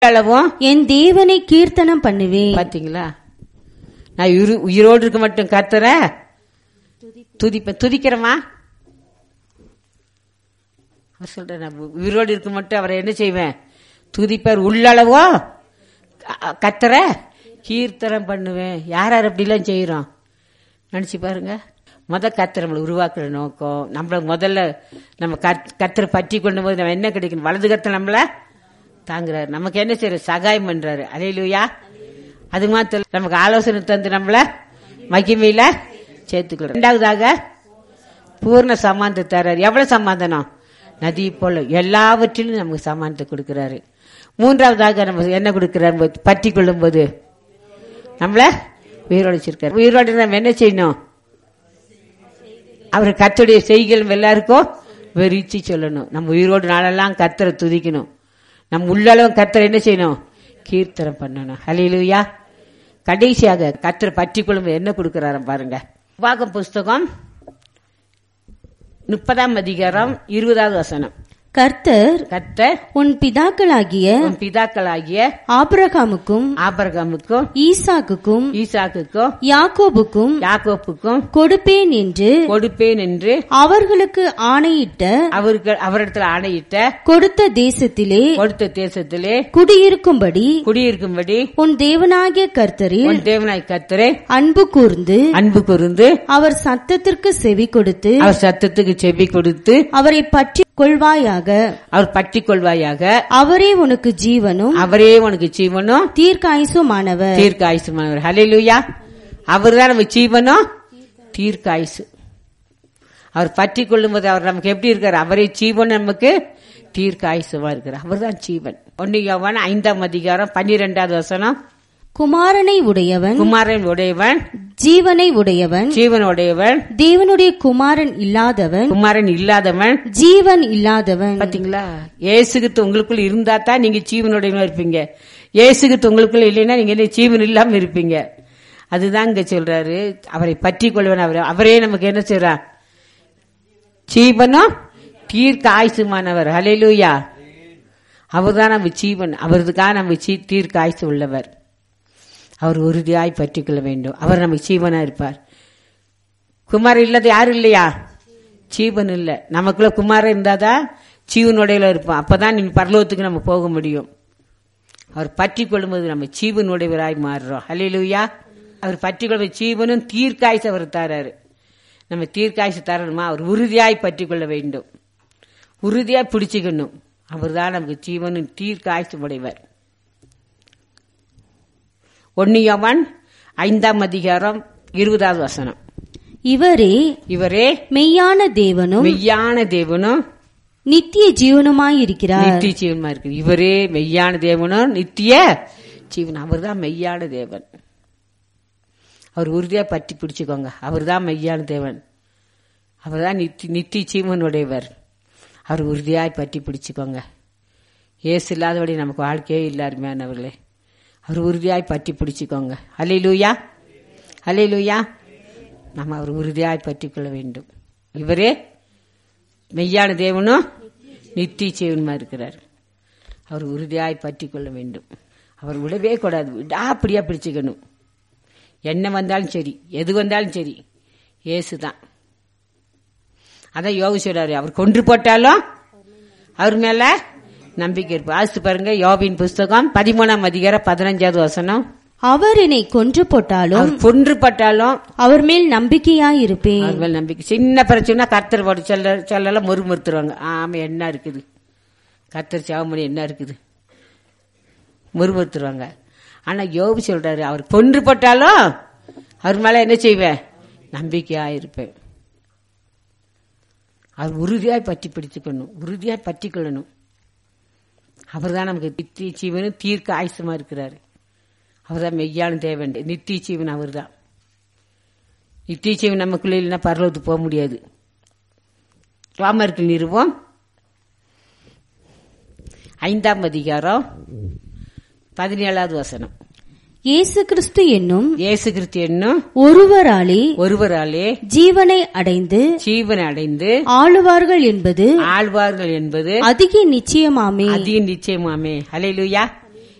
அளவும் என் தேவனை கீர்த்தனம் பண்ணுவேன் பாத்தீங்களா நான் உயிர்- உயிரோடு இருக்க மட்டும் கத்துற துதிப்பேன் துதிக்கிறமா அவர் சொல்றேன் நான் உ- உயிரோடு இருக்க மட்டும் அவரை என்ன செய்வேன் துதிப்பார் உள்ளளவோ க- கத்துற கீர்த்தனம் பண்ணுவேன் யார் யார் அப்படிலாம் செய்யறோம் நினைச்சு பாருங்க முத கத்தர் நம்மளை உருவாக்குற நோக்கம் நம்மள முதல்ல நம்ம கத்- கத்தரை பற்றி கொண்டு போது நம்ம என்ன கிடைக்கணும் வலது கத்தை நம்மள தாங்குறாரு நமக்கு என்ன செய்யற சகாயம் பண்றாரு அலையிலுயா அது மாத்திரம் நமக்கு ஆலோசனை தந்து நம்மள மகிமையில சேர்த்துக்கிறோம் ரெண்டாவதாக பூர்ண சமாந்தம் தர்றாரு எவ்வளவு சமாதானம் நதி போல எல்லாவற்றிலும் நமக்கு சமாதானத்தை கொடுக்கிறாரு மூன்றாவதாக நம்ம என்ன கொடுக்கிறாரு பற்றி கொள்ளும் போது நம்மள உயிரோடு வச்சிருக்காரு உயிரோடு நம்ம என்ன செய்யணும் அவர் கத்துடைய செய்கள் எல்லாருக்கும் வெறிச்சு சொல்லணும் நம்ம உயிரோடு நாளெல்லாம் கத்தரை துதிக்கணும் நம்ம உள்ளளவும் கத்தரை என்ன செய்யணும் கீர்த்தனம் பண்ணணும் ஹலிலுயா கடைசியாக கத்தரை பற்றி கொள்ளும் என்ன கொடுக்கிறாரு பாருங்க உபாகம் புஸ்தகம் முப்பதாம் அதிகாரம் இருபதாவது வசனம் கர்த்தர் கத்தர் உன் பிதாக்களாகிய உன் பிதாக்களாகிய ஆபிரகாமுக்கும் ஆபரகமுக்கும் ஈசாக்குக்கும் ஈசாக்குக்கும் யாக்கோபுக்கும் யாக்கோப்புக்கும் கொடுப்பேன் என்று கொடுப்பேன் என்று அவர்களுக்கு ஆணையிட்ட அவருக்கு அவரிடத்துல ஆணையிட்ட கொடுத்த தேசத்திலே கொடுத்த தேசத்திலே குடியிருக்கும்படி குடியிருக்கும்படி உன் தேவனாகிய கர்த்தரில் உன் தேவனாய் கத்தரே அன்பு கூர்ந்து அன்பு கூர்ந்து அவர் சத்தத்திற்கு செவி கொடுத்து அவர் சத்தத்துக்கு செவி கொடுத்து அவரை பற்றி கொள்வாயாக அவர் பற்றி கொள்வாயாக அவரே உனக்கு ஜீவனும் அவரே உனக்கு ஜீவனும் தீர்க்காயுசுமானவர் தீர்க்க ஆயுசுமானவர் ஹalleluya அவர் தான் நம்ம ஜீவனும் தீர்க்க ஆயுசு அவர் பற்றி கொள்ளும்போது அவர் நமக்கு எப்படி இருக்காரு அவரே ஜீவன் நமக்கு தீர்க்க ஆயுசுமா இருக்கிறார் அவர் தான் ஜீவன் ஒன்னு யோவான் ஐந்தாம் அதிகாரம் பன்னிரெண்டாவது வசனம் குமாரனை உடையவன் குமாரன் உடையவன் ஜீவனை உடையவன் ஜீவன் உடையவன் தேவனுடைய குமாரன் இல்லாதவன் குமாரன் இல்லாதவன் ஜீவன் இல்லாதவன் பாத்தீங்களா ஏசுகித்து உங்களுக்குள்ள இருந்தா தான் நீங்க ஜீவனுடையவா இருப்பீங்க ஏசுகித்து உங்களுக்குள்ள இல்லைன்னா நீங்க என்ன ஜீவன் இல்லாம இருப்பீங்க அதுதான் இங்க சொல்றாரு அவரை பற்றி கொள்வன் அவர் அவரே நமக்கு என்ன செய்றார் ஜீவனும் தீர்க்க ஆயுசுமானவர் ஹalleluya அவர்தான் நம்ம ஜீவன் அவருக்காக நம்ம ஜீ- தீர்க்க ஆயுசு உள்ளவர் அவர் உறுதியாய் பற்றி கொள்ள வேண்டும் அவர் நமக்கு ஜீவனா இருப்பார் குமாரன் இல்லாத யாரும் இல்லையா ஜீவன் இல்ல நமக்குள்ள குமாரன் இருந்தாதான் ஜீவனுடையில இருப்போம் அப்பதான் நீ பரலோகத்துக்கு நம்ம போக முடியும் அவர் பற்றி கொள்ளும்போது நம்ம ஜீவனுடையவராய் மாறுறோம் ஹalleluya அவர் பற்றி கொள்ளும் ஜீவனும் தீர்க்காய்ச்சி அவர் தராரு நம்ம தீர்க்காய்ச்சி தரணுமா அவர் உறுதியாய் பற்றி கொள்ள வேண்டும் உறுதியாய் பிடிச்சுக்கணும் அவர் தான் நமக்கு ஜீவனும் தீர்க்காய்ச்சி உடையவர் ஒன்னியவன் ஐந்தாம் அதிகாரம் இருபதாவது வசனம் இவரே இவரே மெய்யான தேவனும் மெய்யான தேவனும் நித்திய ஜீவனுமாயிருக்கிறார் நித்திய ஜீவனுமா இருக்கு இவரே மெய்யான தேவனும் நித்திய ஜீவன் அவர் தான் மெய்யான தேவன் அவர் உறுதியா பற்றி பிடிச்சுக்கோங்க அவர் தான் மெய்யான தேவன் அவர் தான் நித்தி நித்திய ஜீவனுடையவர் அவர் உறுதியாய் பற்றி பிடிச்சுக்கோங்க ஏசு இல்லாதபடி நமக்கு வாழ்க்கையே இல்லை அருமையானவர்களே அவர் உறுதியாய் பற்றி பிடிச்சுக்கோங்க அலை லூயா அலை லூயா நம்ம அவர் உறுதியாய் பற்றி கொள்ள வேண்டும் இவரே மெய்யான தேவனும் நித்திய ஜீவனுமா இருக்கிறார் அவர் உறுதியாய் பற்றி கொள்ள வேண்டும் அவர் விடவே கூடாது விடாப்படியா பிடிச்சுக்கணும் என்ன வந்தாலும் சரி எது வந்தாலும் சரி இயேசு தான் அதான் யோக சொல்றாரு அவர் கொன்று போட்டாலும் அவர் மேல நம்பிக்கை இருப்பு ஆசித்து பாருங்க யோபின் புஸ்தகம் பதிமூணாம் அதிகாரம் பதினஞ்சாவது வசனம் அவர் என்னை கொன்று போட்டாலும் அவர் கொன்று பட்டாலும் அவர் மேல் நம்பிக்கையாயிருப்பேன் அவர் மேல நம்பிக்கை சின்ன பிரச்சனை கர்த்தர் போட்டு சொல்ல சொல்லலாம் முறுமுறுத்துருவாங்க ஆமா என்ன இருக்குது கர்த்தர் சாவமணி என்ன இருக்குது முறுமுறுத்துருவாங்க ஆனா யோபு சொல்றாரு அவர் கொன்று போட்டாலும் அவர் மேல என்ன செய்வேன் நம்பிக்கையா இருப்பேன் அவர் உறுதியாய் பற்றி பிடிச்சுக்கணும் உறுதியாய் பற்றி கொள்ளணும் அவர் தான் நமக்கு நித்திய ஜீவனும் தீர்க்க ஆயுசமா இருக்கிறாரு அவர் தான் மெய்யான தேவன் நித்திய ஜீவன் அவர் தான் நித்திய ஜீவன் நமக்குள்ள இல்லைன்னா பரலோகத்துக்கு போக முடியாது ராமருக்கு நிறுவம் ஐந்தாம் அதிகாரம் பதினேழாவது வசனம் இயேசு கிறிஸ்து என்னும் இயேசு கிறிஸ்து என்னும் ஒருவராலே ஒருவராலே ஜீவனை அடைந்து ஜீவன் அடைந்து ஆளுவார்கள் என்பது ஆழ்வார்கள் என்பது அதிக நிச்சயமாமே அதிக நிச்சயமாமே ஹalleluya